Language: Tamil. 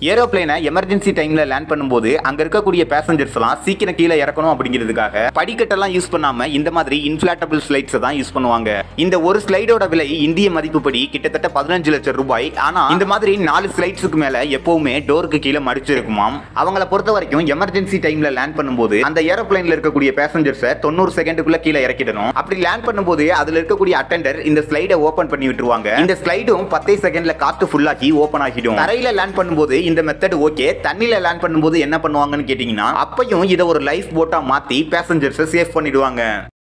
ஏரோப்ளேனை எமர்ஜென்சி டைம்ல லேண்ட் பண்ணும்போது அங்க இருக்கக்கூடிய பேசஞ்சர்ஸ் எல்லாம் சீக்கிரம் கீழே இறக்கணும் அப்படிங்கிறதுக்காக படிக்கட்டெல்லாம் யூஸ் பண்ணாம இந்த மாதிரி இன்ஃபிளாட்டபிள் ஸ்லைட்ஸ் தான் யூஸ் பண்ணுவாங்க இந்த ஒரு ஸ்லைடோட விலை இந்திய மதிப்புப்படி கிட்டத்தட்ட பதினஞ்சு லட்சம் ரூபாய் ஆனா இந்த மாதிரி நாலு ஸ்லைட்ஸுக்கு மேல எப்பவுமே டோருக்கு கீழே மடிச்சிருக்குமாம் அவங்கள பொறுத்த வரைக்கும் எமர்ஜென்சி டைம்ல லேண்ட் பண்ணும்போது அந்த ஏரோப்ளேன்ல இருக்கக்கூடிய பேசஞ்சர்ஸை தொண்ணூறு செகண்டுக்குள்ள கீழே இறக்கிடணும் அப்படி லேண்ட் பண்ணும்போது அதுல இருக்கக்கூடிய அட்டெண்டர் இந்த ஸ்லைடை ஓபன் பண்ணி விட்டுருவாங்க இந்த ஸ்லைடும் பத்தே செகண்ட்ல காத்து ஃபுல்லாகி ஓபன் ஆகிடும் தரையில லேண்ட் பண்ணும்போது இந்த மெத்தட் ஓகே தண்ணியில லேண்ட் பண்ணும்போது என்ன பண்ணுவாங்கன்னு கேட்டீங்கன்னா அப்பையும் இதை ஒரு லைஃப் போட்டா மாத்தி பேசஞ்சர்ஸை சேவ் பண்ணிடுவாங்க